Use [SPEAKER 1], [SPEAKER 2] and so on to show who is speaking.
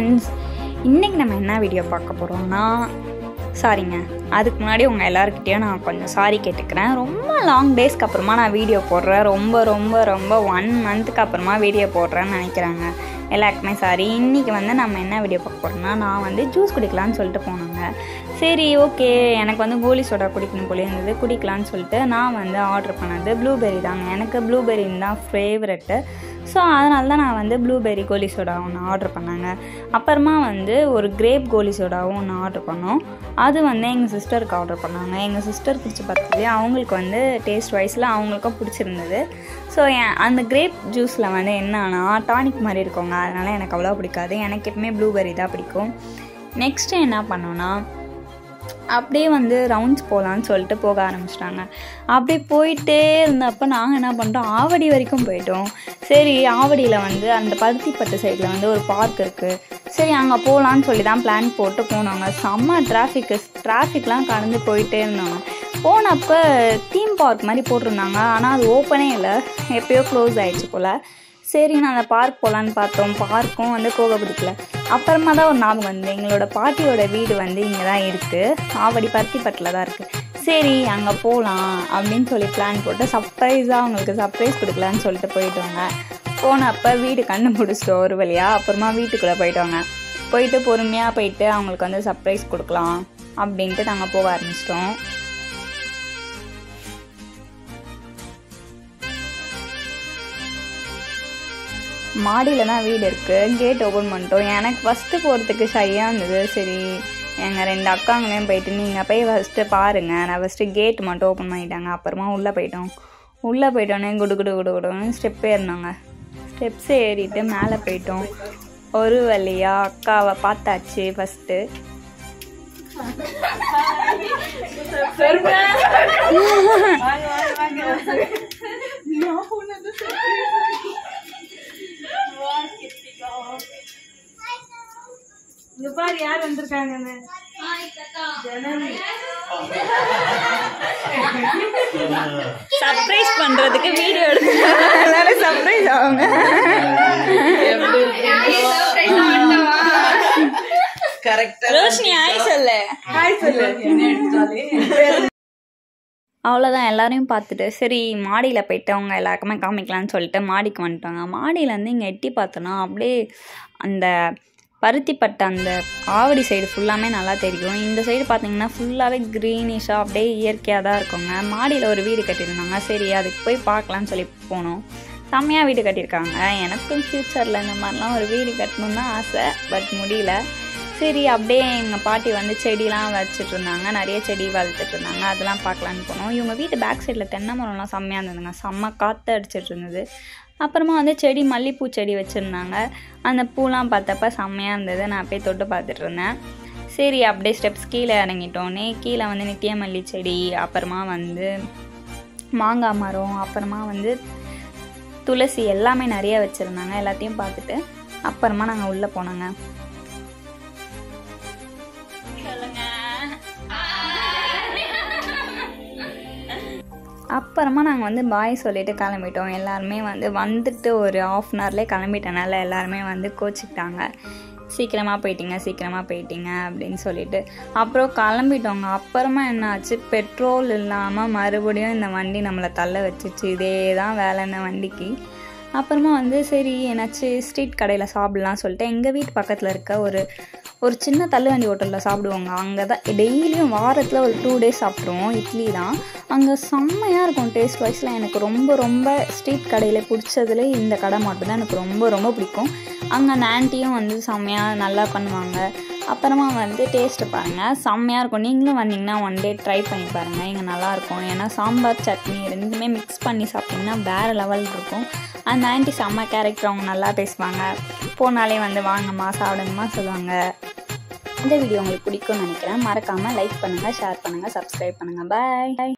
[SPEAKER 1] friends இன்றைக்கி நம்ம என்ன வீடியோ பார்க்க போகிறோம்னா சாரிங்க அதுக்கு முன்னாடி உங்கள் எல்லாருக்கிட்டேயும் நான் கொஞ்சம் சாரி கேட்டுக்கிறேன் ரொம்ப லாங் டேஸ்க்கு அப்புறமா நான் வீடியோ போடுறேன் ரொம்ப ரொம்ப ரொம்ப ஒன் மந்த்துக்கு அப்புறமா வீடியோ போடுறேன்னு நினைக்கிறாங்க எல்லாருக்குமே சாரி இன்றைக்கி வந்து நம்ம என்ன வீடியோ பார்க்க போகிறோம்னா நான் வந்து ஜூஸ் குடிக்கலான்னு சொல்லிட்டு போனாங்க சரி ஓகே எனக்கு வந்து கோலி சோடா குடிக்கணும் போல இருந்தது குடிக்கலான்னு சொல்லிட்டு நான் வந்து ஆர்டர் பண்ணது ப்ளூபெர்ரி தாங்க எனக்கு ப்ளூபெர்ரின்னு தான் ஃபேவரெட்டு ஸோ அதனால தான் நான் வந்து ப்ளூபெர்ரி கோலி சோடா ஒன்று ஆர்டர் பண்ணாங்க அப்புறமா வந்து ஒரு கிரேப் கோலி சோடாவும் ஒன்று ஆர்டர் பண்ணோம் அது வந்து எங்கள் சிஸ்டருக்கு ஆர்டர் பண்ணாங்க எங்கள் சிஸ்டர் பிடிச்ச பக்கத்துலேயே அவங்களுக்கு வந்து டேஸ்ட் வைஸில் அவங்களுக்கும் பிடிச்சிருந்தது ஸோ அந்த கிரேப் ஜூஸில் வந்து என்னன்னா டானிக் மாதிரி இருக்கோங்க அதனால் எனக்கு அவ்வளோ பிடிக்காது எனக்கு எப்பவுமே ப்ளூபெர்ரி தான் பிடிக்கும் நெக்ஸ்ட்டு என்ன பண்ணோன்னா அப்படியே வந்து ரவுண்ட்ஸ் போகலான்னு சொல்லிட்டு போக ஆரம்பிச்சிட்டாங்க அப்படியே போயிட்டே இருந்தப்போ நாங்கள் என்ன பண்ணிட்டோம் ஆவடி வரைக்கும் போயிட்டோம் சரி ஆவடியில் வந்து அந்த பருத்திப்பட்டு சைடில் வந்து ஒரு பார்க் இருக்குது சரி அங்கே போகலான்னு சொல்லி தான் பிளான் போட்டு போனோங்க செம்ம டிராஃபிக்கு டிராஃபிக்லாம் கடந்து போயிட்டே இருந்தாங்க போனப்போ தீம் பார்க் மாதிரி போட்டிருந்தாங்க ஆனால் அது ஓப்பனே இல்லை எப்பயோ க்ளோஸ் ஆயிடுச்சு போல் சரி நான் அந்த பார்க் போகலான்னு பார்த்தோம் பார்க்கும் வந்து போக பிடிக்கல அப்புறமா தான் ஒரு ஞாபகம் வந்து எங்களோட பாட்டியோட வீடு வந்து இங்கே தான் இருக்குது ஆவடி பருத்திப்பட்டில் தான் இருக்குது சரி அங்கே போகலாம் அப்படின்னு சொல்லி பிளான் போட்டு சர்ப்ரைஸாக அவங்களுக்கு சர்ப்ரைஸ் கொடுக்கலான்னு சொல்லிட்டு போயிட்டோங்க போனப்போ வீடு கண்டுபிடிச்சிட்டோம் ஒரு வழியாக அப்புறமா வீட்டுக்குள்ளே போயிட்டோங்க போயிட்டு பொறுமையாக போயிட்டு அவங்களுக்கு வந்து சர்ப்ரைஸ் கொடுக்கலாம் அப்படின்ட்டு நாங்கள் போக ஆரம்பிச்சிட்டோம் மாடியில் தான் வீடு இருக்குது கேட் ஓப்பன் பண்ணிட்டோம் எனக்கு ஃபஸ்ட்டு போகிறதுக்கு ஷையாக இருந்தது சரி எங்கள் ரெண்டு அக்காங்களையும் போயிட்டு நீங்கள் போய் ஃபஸ்ட்டு பாருங்கள் நான் ஃபஸ்ட்டு கேட் மட்டும் ஓப்பன் பண்ணிட்டாங்க அப்புறமா உள்ளே போயிட்டோம் உள்ளே போயிட்டோன்னே குடு குடு குடு குடுன்னு ஸ்டெப் ஏறினாங்க ஸ்டெப்ஸ் ஏறிட்டு மேலே போயிட்டோம் ஒரு வழியாக அக்காவை பார்த்தாச்சு ஃபஸ்ட்டு
[SPEAKER 2] இங்க பாரு யார் வந்திருக்காங்கன்னு
[SPEAKER 1] சர்ப்ரைஸ் பண்ணுறதுக்கு வீடியோ எடுத்து சர்ப்ரைஸ் ஆகுங்க ரோஷினி ஆய் சொல்லு
[SPEAKER 2] ஹாய் சொல்லு
[SPEAKER 1] அவ்வளோதான் எல்லாரையும் பார்த்துட்டு சரி மாடியில் போயிட்டு அவங்க எல்லாருக்குமே காமிக்கலாம்னு சொல்லிட்டு மாடிக்கு வந்துட்டாங்க மாடியிலேருந்து இங்கே எட்டி பார்த்தோன்னா அப்படியே அந்த பருத்திப்பட்ட அந்த ஆவடி சைடு ஃபுல்லாமே நல்லா தெரியும் இந்த சைடு பார்த்தீங்கன்னா ஃபுல்லாகவே க்ரீனிஷாக அப்படியே இயற்கையாக தான் இருக்குங்க மாடியில் ஒரு வீடு கட்டியிருந்தாங்க சரி அதுக்கு போய் பார்க்கலான்னு சொல்லி போனோம் செம்மையாக வீடு கட்டியிருக்காங்க எனக்கும் ஃப்யூச்சரில் இந்த மாதிரிலாம் ஒரு வீடு கட்டணும்னு தான் ஆசை பட் முடியல சரி அப்படியே எங்கள் பாட்டி வந்து செடிலாம் வச்சுட்டு இருந்தாங்க நிறைய செடி வளர்த்துட்டு இருந்தாங்க அதெல்லாம் பார்க்கலான்னு போனோம் இவங்க வீட்டு பேக் சைடில் தென்னை மரம்லாம் செம்மையாக இருந்ததுங்க செம்ம காற்று அடிச்சிட்டு இருந்தது அப்புறமா வந்து செடி மல்லிப்பூ செடி வச்சுருந்தாங்க அந்த பூலாம் பார்த்தப்ப செம்மையாக இருந்தது நான் அப்படியே தொட்டு பார்த்துட்டு இருந்தேன் சரி அப்படியே ஸ்டெப்ஸ் கீழே இறங்கிட்டோன்னே கீழே வந்து நித்திய மல்லி செடி அப்புறமா வந்து மாங்காய் மரம் அப்புறமா வந்து துளசி எல்லாமே நிறைய வச்சுருந்தாங்க எல்லாத்தையும் பார்த்துட்டு அப்புறமா நாங்கள் உள்ளே போனோங்க அப்புறமா நாங்கள் வந்து பாய் சொல்லிட்டு கிளம்பிட்டோம் எல்லாருமே வந்து வந்துட்டு ஒரு ஆஃப் அன் ஹவர்லேயே கிளம்பிட்டனால எல்லாருமே வந்து கோச்சிக்கிட்டாங்க சீக்கிரமாக போயிட்டீங்க சீக்கிரமாக போயிட்டீங்க அப்படின்னு சொல்லிட்டு அப்புறம் கிளம்பிட்டோங்க அப்புறமா என்னாச்சு பெட்ரோல் இல்லாமல் மறுபடியும் இந்த வண்டி நம்மளை தள்ள வச்சுச்சு இதே தான் வேலை இந்த வண்டிக்கு அப்புறமா வந்து சரி என்னாச்சு ஸ்ட்ரீட் கடையில் சாப்பிட்லாம் சொல்லிட்டு எங்கள் வீட்டு பக்கத்தில் இருக்க ஒரு ஒரு சின்ன தள்ளுவண்டி ஹோட்டலில் சாப்பிடுவோங்க அங்கே தான் டெய்லியும் வாரத்தில் ஒரு டூ டேஸ் சாப்பிட்ருவோம் இட்லி தான் அங்கே செம்மையாக இருக்கும் டேஸ்ட் வைஸில் எனக்கு ரொம்ப ரொம்ப ஸ்ட்ரீட் கடையில் பிடிச்சதுல இந்த கடை மட்டும்தான் எனக்கு ரொம்ப ரொம்ப பிடிக்கும் அங்கே அந்த ஆன்ட்டியும் வந்து செம்மையாக நல்லா பண்ணுவாங்க அப்புறமா வந்து டேஸ்ட்டு பாருங்கள் செம்மையாக இருக்கும் நீங்களும் வந்தீங்கன்னா ஒன் டே ட்ரை பண்ணி பாருங்கள் இங்கே நல்லாயிருக்கும் ஏன்னா சாம்பார் சட்னி ரெண்டுமே மிக்ஸ் பண்ணி சாப்பிட்டிங்கன்னா வேறு லெவல் இருக்கும் அந்த ஆன்ட்டி செம்ம கேரக்டர் அவங்க நல்லா பேசுவாங்க போனாலே வந்து வாங்கம்மா சாப்பிடுங்கம்மா சொல்லுவாங்க இந்த வீடியோ உங்களுக்கு பிடிக்கும்னு நினைக்கிறேன் மறக்காமல் லைக் பண்ணுங்கள் ஷேர் பண்ணுங்கள் சப்ஸ்கிரைப் பண்ணுங்கள் பாய்